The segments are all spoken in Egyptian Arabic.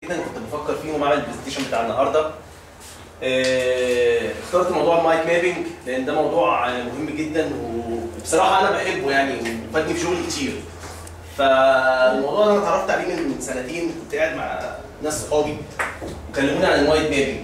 جدا كنت بفكر فيه ومعمل البرزنتيشن بتاع النهارده آه، اخترت موضوع المايك مابينج لان ده موضوع آه، مهم جدا وبصراحه انا بحبه يعني وفادني في شغلي كتير فالموضوع ده انا اتعرفت عليه من سنتين كنت قاعد مع ناس صحابي وكلموني عن المايك مابينج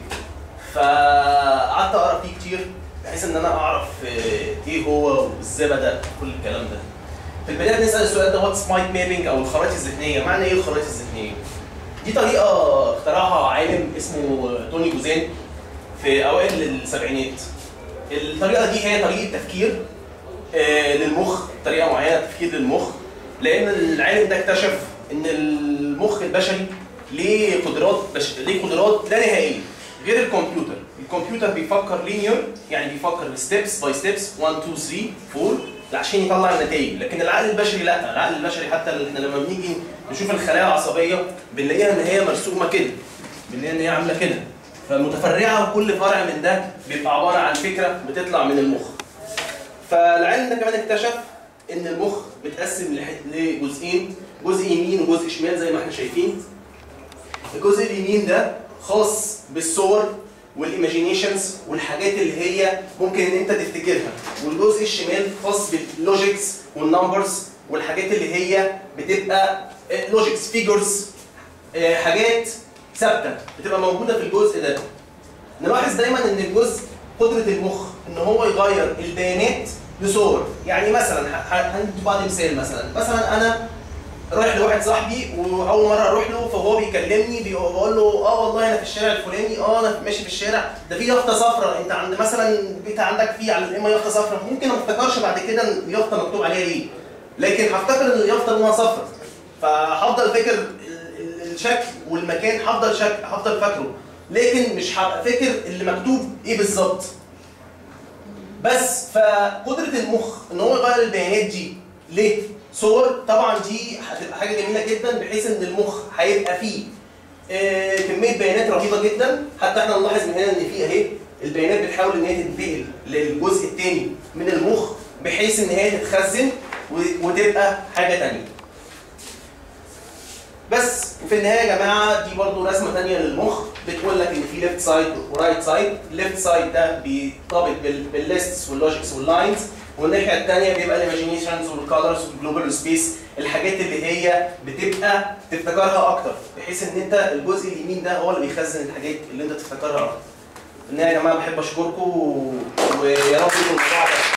فقعدت اقرا فيه كتير بحيث ان انا اعرف آه، ايه هو وازاي بدا كل الكلام ده في البدايه نسال السؤال ده واتس مايند مابينج او الخرائط الذهنيه معنى ايه الخرائط الذهنيه دي طريقه اخترعها عالم اسمه توني جوزين في اوائل السبعينات الطريقه دي هي طريقه تفكير آه، للمخ طريقه معينه تفكير للمخ لان العالم ده اكتشف ان المخ البشري ليه قدرات بش... ليه قدرات لا نهائيه غير الكمبيوتر الكمبيوتر بيفكر لينير يعني بيفكر ستيبس باي ستيبس 1 2 3 4 عشان يطلع النتائج لكن العقل البشري لا العقل البشري حتى احنا لما بنيجي نشوف الخلايا العصبيه بنلاقيها ان هي مرسومه كده بنلاقيها ان هي عامله كده فمتفرعه وكل فرع من ده بيبقى عباره عن فكره بتطلع من المخ فالعلم ده كمان اكتشف ان المخ متقسم لح- لجزئين جزء يمين وجزء شمال زي ما احنا شايفين الجزء اليمين ده خاص بالصور والايماجينيشنز والحاجات اللي هي ممكن ان انت تفتكرها والجزء الشمال خاص باللوجيكس والنمبرز والحاجات اللي هي بتبقى لوجيكس فيجرز حاجات ثابته بتبقى موجوده في الجزء ده نلاحظ دايما ان الجزء قدره المخ ان هو يغير البيانات لصور يعني مثلا ه- ه- هندي بعض مثال مثلا مثلا انا رايح لواحد صاحبي واول مره اروح له فهو بيكلمني بي- بقول له اه والله انا في الشارع الفلاني اه انا ماشي في الشارع ده في يافطه صفراء انت عند مثلا انت عندك في على الامه يافطه صفراء ممكن ما افتكرش بعد كده ان اليافطه مكتوب عليها ايه لكن هفتكر ان اليافطه لونها صفراء فهفضل فاكر ال- ال- الشكل والمكان هفضل شك هفضل فاكره لكن مش هبقى فاكر اللي مكتوب ايه بالظبط بس فقدره المخ ان هو يغير البيانات دي ليه؟ صور طبعا دي هتبقى حاجه جميله جدا بحيث ان المخ هيبقى فيه آه، كميه بيانات رهيبه جدا حتى احنا نلاحظ من هنا ان في اهي البيانات بتحاول ان هي تنتقل للجزء الثاني من المخ بحيث ان هي تتخزن و- وتبقى حاجه ثانيه. بس وفي النهايه يا جماعه دي برضو رسمه ثانيه للمخ بتقول لك ان في ليفت سايد ورايت سايد، الليفت سايد ده بيرتبط بالليستس واللوجيكس واللاينز والناحيه الثانيه بيبقى الايماجينيشنز والكالرز والجلوبال سبيس الحاجات اللي هي بتبقى تفتكرها اكتر بحيث ان انت الجزء اليمين ده هو اللي بيخزن الحاجات اللي انت تفتكرها اكتر. في النهايه يا جماعه بحب اشكركم و- ويا رب يكون الموضوع ده